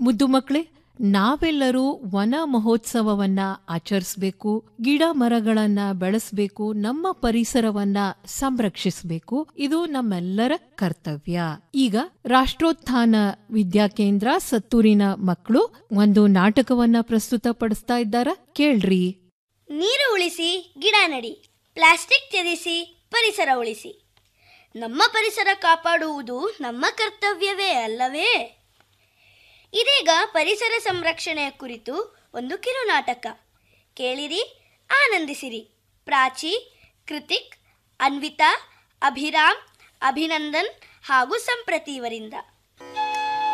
ಮುದ್ದು ಮಕ್ಕಳೇ ನಾವೆಲ್ಲರೂ ವನ ಮಹೋತ್ಸವವನ್ನ ಆಚರಿಸಬೇಕು ಗಿಡ ಮರಗಳನ್ನ ಬೆಳೆಸಬೇಕು ನಮ್ಮ ಪರಿಸರವನ್ನ ಸಂರಕ್ಷಿಸಬೇಕು ಇದು ನಮ್ಮೆಲ್ಲರ ಕರ್ತವ್ಯ ಈಗ ರಾಷ್ಟ್ರೋತ್ಥಾನ ವಿದ್ಯಾಕೇಂದ್ರ ಸತ್ತೂರಿನ ಮಕ್ಕಳು ಒಂದು ನಾಟಕವನ್ನ ಪ್ರಸ್ತುತಪಡಿಸ್ತಾ ಇದ್ದಾರ ಕೇಳ್ರಿ ನೀರು ಉಳಿಸಿ ಗಿಡ ನಡಿ ಪ್ಲಾಸ್ಟಿಕ್ ತ್ಯಜಿಸಿ ಪರಿಸರ ಉಳಿಸಿ ನಮ್ಮ ಪರಿಸರ ಕಾಪಾಡುವುದು ನಮ್ಮ ಕರ್ತವ್ಯವೇ ಅಲ್ಲವೇ ಇದೀಗ ಪರಿಸರ ಸಂರಕ್ಷಣೆಯ ಕುರಿತು ಒಂದು ಕಿರುನಾಟಕ ಕೇಳಿರಿ ಆನಂದಿಸಿರಿ ಪ್ರಾಚಿ ಕೃತಿಕ್ ಅನ್ವಿತಾ ಅಭಿರಾಮ್ ಅಭಿನಂದನ್ ಹಾಗೂ ಸಂಪ್ರತಿ ಇವರಿಂದ